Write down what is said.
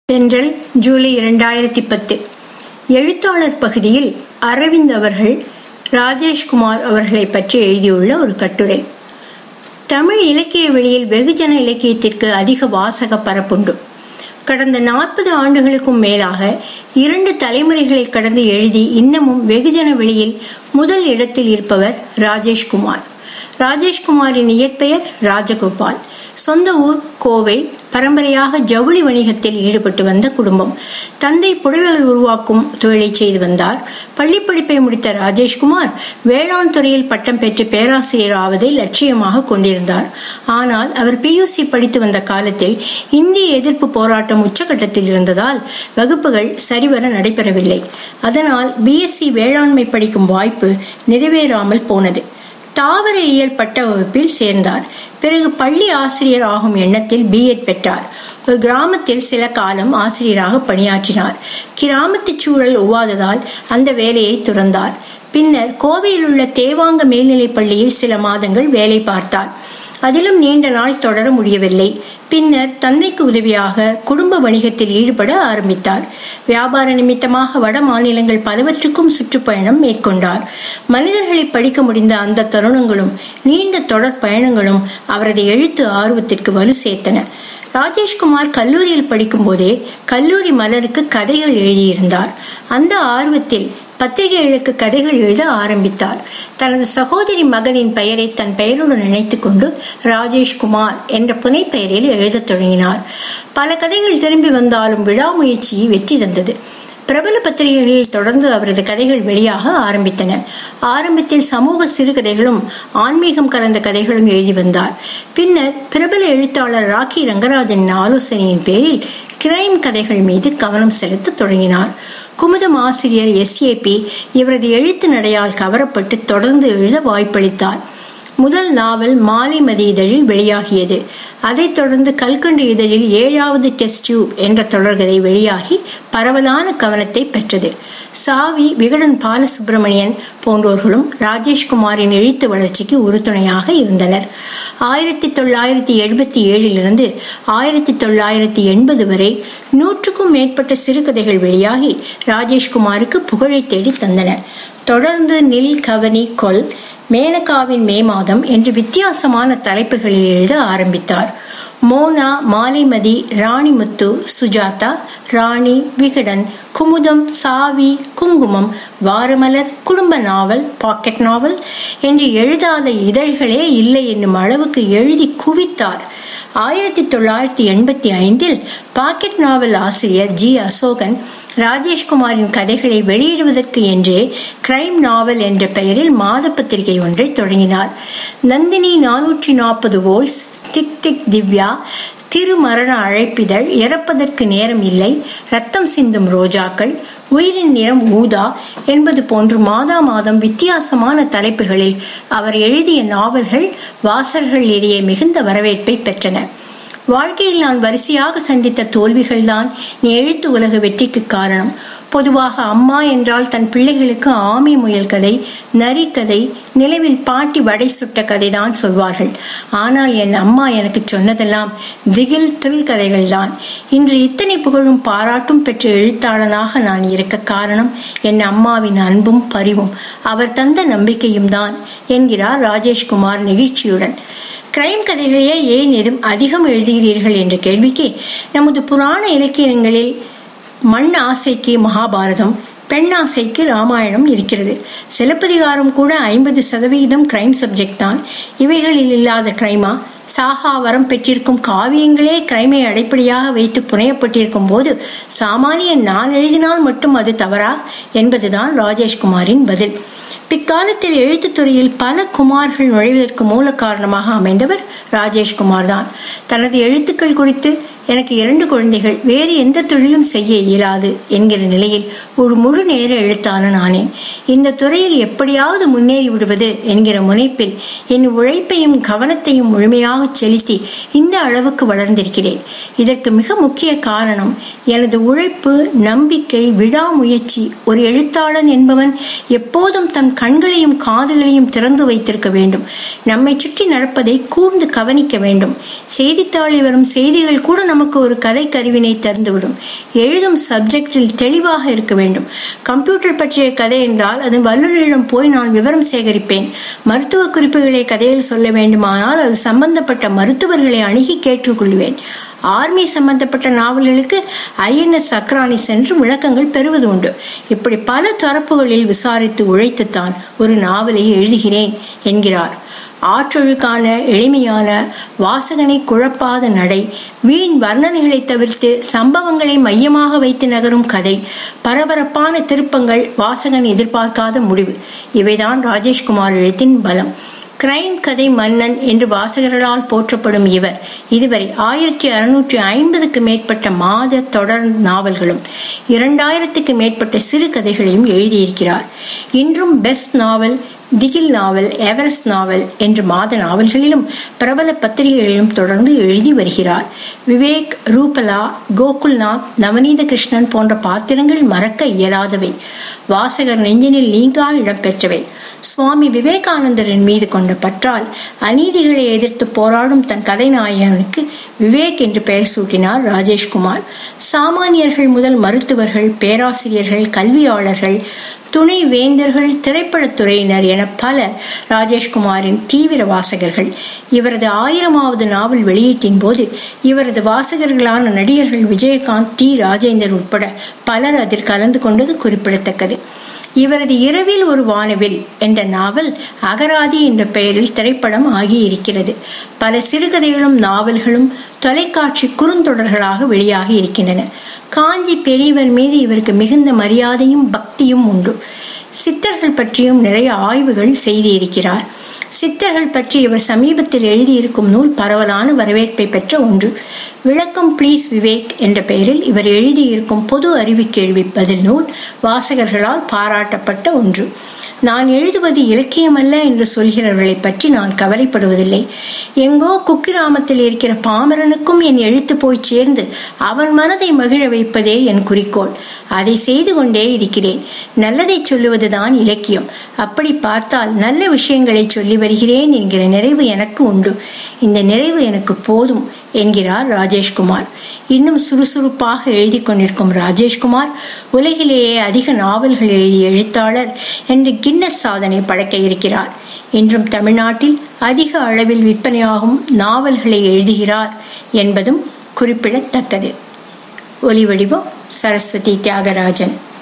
தென்றல் ஜூலை இரண்டாயிரத்தி பத்து எழுத்தாளர் பகுதியில் அரவிந்த் அவர்கள் ராஜேஷ்குமார் அவர்களை பற்றி எழுதியுள்ள ஒரு கட்டுரை தமிழ் இலக்கிய வெளியில் வெகுஜன இலக்கியத்திற்கு அதிக வாசக பரப்புண்டு கடந்த நாற்பது ஆண்டுகளுக்கும் மேலாக இரண்டு தலைமுறைகளை கடந்து எழுதி இன்னமும் வெகுஜன வெளியில் முதல் இடத்தில் இருப்பவர் ராஜேஷ்குமார் ராஜேஷ்குமாரின் இயற்பெயர் ராஜகோபால் சொந்த ஊர் கோவை பரம்பரையாக ஜவுளி வணிகத்தில் ஈடுபட்டு வந்த குடும்பம் தந்தை புடவைகள் உருவாக்கும் தொழிலை செய்து வந்தார் பள்ளிப்படிப்பை முடித்த ராஜேஷ்குமார் வேளாண் துறையில் பட்டம் பெற்று பேராசிரியர் ஆவதை லட்சியமாக கொண்டிருந்தார் ஆனால் அவர் பியூசி படித்து வந்த காலத்தில் இந்திய எதிர்ப்பு போராட்டம் உச்சகட்டத்தில் இருந்ததால் வகுப்புகள் சரிவர நடைபெறவில்லை அதனால் பிஎஸ்சி வேளாண்மை படிக்கும் வாய்ப்பு நிறைவேறாமல் போனது தாவர இயல் பட்ட வகுப்பில் சேர்ந்தார் பிறகு பள்ளி ஆசிரியர் ஆகும் எண்ணத்தில் பிஎட் பெற்றார் ஒரு கிராமத்தில் சில காலம் ஆசிரியராக பணியாற்றினார் கிராமத்து சூழல் ஒவ்வாததால் அந்த வேலையை துறந்தார் பின்னர் கோவையில் உள்ள தேவாங்க மேல்நிலைப் பள்ளியில் சில மாதங்கள் வேலை பார்த்தார் அதிலும் நீண்ட நாள் தொடர முடியவில்லை பின்னர் தந்தைக்கு உதவியாக குடும்ப வணிகத்தில் ஈடுபட ஆரம்பித்தார் வியாபார நிமித்தமாக வட மாநிலங்கள் பலவற்றுக்கும் சுற்றுப்பயணம் மேற்கொண்டார் மனிதர்களை படிக்க முடிந்த அந்த தருணங்களும் நீண்ட தொடர் பயணங்களும் அவரது எழுத்து ஆர்வத்திற்கு வலு சேர்த்தன ராஜேஷ்குமார் கல்லூரியில் படிக்கும் போதே கல்லூரி மலருக்கு கதைகள் எழுதியிருந்தார் அந்த ஆர்வத்தில் பத்திரிகைகளுக்கு கதைகள் எழுத ஆரம்பித்தார் தனது சகோதரி மகனின் பெயரை தன் பெயருடன் நினைத்துக் கொண்டு ராஜேஷ்குமார் என்ற புனைப்பெயரில் எழுதத் தொடங்கினார் பல கதைகள் திரும்பி வந்தாலும் விடாமுயற்சி வெற்றி தந்தது பிரபல பத்திரிகைகளில் தொடர்ந்து அவரது கதைகள் வெளியாக ஆரம்பித்தன ஆரம்பத்தில் சமூக சிறுகதைகளும் ஆன்மீகம் கலந்த கதைகளும் எழுதி வந்தார் பின்னர் பிரபல எழுத்தாளர் ராக்கி ரங்கராஜனின் ஆலோசனையின் பேரில் கிரைம் கதைகள் மீது கவனம் செலுத்த தொடங்கினார் குமுதம் ஆசிரியர் எஸ்ஏபி இவரது எழுத்து நடையால் கவரப்பட்டு தொடர்ந்து எழுத வாய்ப்பளித்தார் முதல் நாவல் மாலைமதி இதழில் வெளியாகியது அதைத் தொடர்ந்து கல்கண்டு இதழில் ஏழாவது டெஸ்ட் டியூப் என்ற தொடர்கதை வெளியாகி பரவலான கவனத்தை பெற்றது சாவி விகடன் பாலசுப்பிரமணியன் போன்றோர்களும் ராஜேஷ்குமாரின் எழுத்து வளர்ச்சிக்கு உறுதுணையாக இருந்தனர் ஆயிரத்தி தொள்ளாயிரத்தி எழுபத்தி ஏழிலிருந்து ஆயிரத்தி தொள்ளாயிரத்தி எண்பது வரை நூற்றுக்கும் மேற்பட்ட சிறுகதைகள் வெளியாகி ராஜேஷ்குமாருக்கு புகழை தேடி தந்தன தொடர்ந்து நில் கவனி கொல் மேனகாவின் மே மாதம் என்று வித்தியாசமான தலைப்புகளில் எழுத ஆரம்பித்தார் மோனா மாலைமதி ராணிமுத்து சுஜாதா ராணி விகடன் குமுதம் சாவி குங்குமம் வாரமலர் குடும்ப நாவல் பாக்கெட் நாவல் என்று எழுதாத இதழ்களே இல்லை என்னும் அளவுக்கு எழுதி குவித்தார் ஆயிரத்தி தொள்ளாயிரத்தி எண்பத்தி ஐந்தில் பாக்கெட் நாவல் ஆசிரியர் ஜி அசோகன் ராஜேஷ்குமாரின் கதைகளை வெளியிடுவதற்கு என்றே கிரைம் நாவல் என்ற பெயரில் மாத பத்திரிகை ஒன்றை தொடங்கினார் நந்தினி நானூற்றி நாற்பது வோல்ஸ் திக் திக் திவ்யா திருமரண அழைப்பிதழ் இறப்பதற்கு நேரம் இல்லை ரத்தம் சிந்தும் ரோஜாக்கள் உயிரின் நிறம் ஊதா என்பது போன்று மாதா மாதம் வித்தியாசமான தலைப்புகளில் அவர் எழுதிய நாவல்கள் வாசகர்களிடையே மிகுந்த வரவேற்பை பெற்றன வாழ்க்கையில் நான் வரிசையாக சந்தித்த தோல்விகள்தான் நீ எழுத்து உலக வெற்றிக்கு காரணம் பொதுவாக அம்மா என்றால் தன் பிள்ளைகளுக்கு ஆமை முயல் கதை நரி கதை நிலவில் பாட்டி வடை சுட்ட கதை தான் சொல்வார்கள் ஆனால் என் அம்மா எனக்கு சொன்னதெல்லாம் திகில் தில் கதைகள் தான் இன்று இத்தனை புகழும் பாராட்டும் பெற்ற எழுத்தாளனாக நான் இருக்க காரணம் என் அம்மாவின் அன்பும் பரிவும் அவர் தந்த நம்பிக்கையும் தான் என்கிறார் ராஜேஷ்குமார் நெகிழ்ச்சியுடன் கிரைம் கதைகளையே ஏன் எதும் அதிகம் எழுதுகிறீர்கள் என்ற கேள்விக்கு நமது புராண இலக்கியங்களில் மண் ஆசைக்கு மகாபாரதம் பெண் ஆசைக்கு ராமாயணம் இருக்கிறது சிலப்பதிகாரம் கூட ஐம்பது சதவிகிதம் கிரைம் சப்ஜெக்ட் தான் இவைகளில் இல்லாத கிரைமா சாகா வரம் பெற்றிருக்கும் காவியங்களே கிரைமை அடிப்படையாக வைத்து புனையப்பட்டிருக்கும் போது சாமானியன் நான் எழுதினால் மட்டும் அது தவறா என்பதுதான் ராஜேஷ்குமாரின் பதில் பிற்காலத்தில் எழுத்துத்துறையில் பல குமார்கள் நுழைவதற்கு மூல காரணமாக அமைந்தவர் ராஜேஷ்குமார் தான் தனது எழுத்துக்கள் குறித்து எனக்கு இரண்டு குழந்தைகள் வேறு எந்த தொழிலும் செய்ய இயலாது என்கிற நிலையில் ஒரு முழு நேர எழுத்தாளன் ஆனேன் இந்த துறையில் எப்படியாவது முன்னேறி விடுவது என்கிற முனைப்பில் என் உழைப்பையும் கவனத்தையும் முழுமையாக செலுத்தி இந்த அளவுக்கு வளர்ந்திருக்கிறேன் இதற்கு மிக முக்கிய காரணம் எனது உழைப்பு நம்பிக்கை விடாமுயற்சி ஒரு எழுத்தாளன் என்பவன் எப்போதும் தன் கண்களையும் காதுகளையும் திறந்து வைத்திருக்க வேண்டும் நம்மை சுற்றி நடப்பதை கூர்ந்து கவனிக்க வேண்டும் செய்தித்தாளில் வரும் செய்திகள் கூட நம்மை நமக்கு ஒரு கதை கருவினை தந்துவிடும் எழுதும் சப்ஜெக்டில் தெளிவாக இருக்க வேண்டும் கம்ப்யூட்டர் பற்றிய கதை என்றால் அது வல்லுநரிடம் போய் நான் விவரம் சேகரிப்பேன் மருத்துவ குறிப்புகளை கதையில் சொல்ல வேண்டுமானால் அது சம்பந்தப்பட்ட மருத்துவர்களை அணுகி கேட்டுக்கொள்வேன் ஆர்மி சம்பந்தப்பட்ட நாவல்களுக்கு ஐஎன்எஸ் அக்ரானி சென்று விளக்கங்கள் பெறுவது உண்டு இப்படி பல தரப்புகளில் விசாரித்து உழைத்துத்தான் ஒரு நாவலை எழுதுகிறேன் என்கிறார் ஆற்றொழுக்கான எளிமையான வாசகனை குழப்பாத நடை வீண் வர்ணனைகளை தவிர்த்து சம்பவங்களை மையமாக வைத்து நகரும் கதை பரபரப்பான திருப்பங்கள் வாசகன் எதிர்பார்க்காத முடிவு இவைதான் ராஜேஷ்குமார் எழுத்தின் பலம் கிரைம் கதை மன்னன் என்று வாசகர்களால் போற்றப்படும் இவர் இதுவரை ஆயிரத்தி அறுநூற்றி ஐம்பதுக்கு மேற்பட்ட மாத தொடர் நாவல்களும் இரண்டாயிரத்துக்கு மேற்பட்ட சிறுகதைகளையும் எழுதியிருக்கிறார் இன்றும் பெஸ்ட் நாவல் திகில் நாவல் எவரெஸ்ட் நாவல் என்ற மாத நாவல்களிலும் பிரபல பத்திரிகைகளிலும் தொடர்ந்து எழுதி வருகிறார் விவேக் ரூபலா கோகுல்நாத் நவநீத கிருஷ்ணன் போன்ற பாத்திரங்கள் மறக்க இயலாதவை வாசகர் நெஞ்சினில் நீங்கா இடம்பெற்றவை சுவாமி விவேகானந்தரின் மீது கொண்ட பற்றால் அநீதிகளை எதிர்த்து போராடும் தன் கதைநாயகனுக்கு விவேக் என்று பெயர் சூட்டினார் ராஜேஷ்குமார் சாமானியர்கள் முதல் மருத்துவர்கள் பேராசிரியர்கள் கல்வியாளர்கள் துணை வேந்தர்கள் திரைப்படத்துறையினர் என பலர் ராஜேஷ்குமாரின் தீவிர வாசகர்கள் இவரது ஆயிரமாவது நாவல் வெளியீட்டின் போது இவரது வாசகர்களான நடிகர்கள் விஜயகாந்த் டி ராஜேந்தர் உட்பட பலர் அதில் கலந்து கொண்டது குறிப்பிடத்தக்கது இவரது இரவில் ஒரு வானவில் என்ற நாவல் அகராதி என்ற பெயரில் திரைப்படம் ஆகியிருக்கிறது பல சிறுகதைகளும் நாவல்களும் தொலைக்காட்சி குறுந்தொடர்களாக வெளியாகி இருக்கின்றன காஞ்சி பெரியவர் மீது இவருக்கு மிகுந்த மரியாதையும் பக்தியும் உண்டு சித்தர்கள் பற்றியும் நிறைய ஆய்வுகள் செய்திருக்கிறார் சித்தர்கள் பற்றி இவர் சமீபத்தில் எழுதியிருக்கும் நூல் பரவலான வரவேற்பை பெற்ற ஒன்று விளக்கம் ப்ளீஸ் விவேக் என்ற பெயரில் இவர் எழுதியிருக்கும் பொது அறிவு கேள்வி பதில் நூல் வாசகர்களால் பாராட்டப்பட்ட ஒன்று நான் எழுதுவது இலக்கியமல்ல என்று சொல்கிறவர்களை பற்றி நான் கவலைப்படுவதில்லை எங்கோ குக்கிராமத்தில் இருக்கிற பாமரனுக்கும் என் எழுத்து போய் சேர்ந்து அவன் மனதை மகிழ வைப்பதே என் குறிக்கோள் அதை செய்து கொண்டே இருக்கிறேன் நல்லதை சொல்லுவதுதான் இலக்கியம் அப்படி பார்த்தால் நல்ல விஷயங்களை சொல்லி வருகிறேன் என்கிற நிறைவு எனக்கு உண்டு இந்த நிறைவு எனக்கு போதும் என்கிறார் ராஜேஷ்குமார் இன்னும் சுறுசுறுப்பாக எழுதி கொண்டிருக்கும் ராஜேஷ்குமார் உலகிலேயே அதிக நாவல்கள் எழுதிய எழுத்தாளர் என்று கின்னஸ் சாதனை படைக்க இருக்கிறார் இன்றும் தமிழ்நாட்டில் அதிக அளவில் விற்பனையாகும் நாவல்களை எழுதுகிறார் என்பதும் குறிப்பிடத்தக்கது ஒலி வடிவம் சரஸ்வதி தியாகராஜன்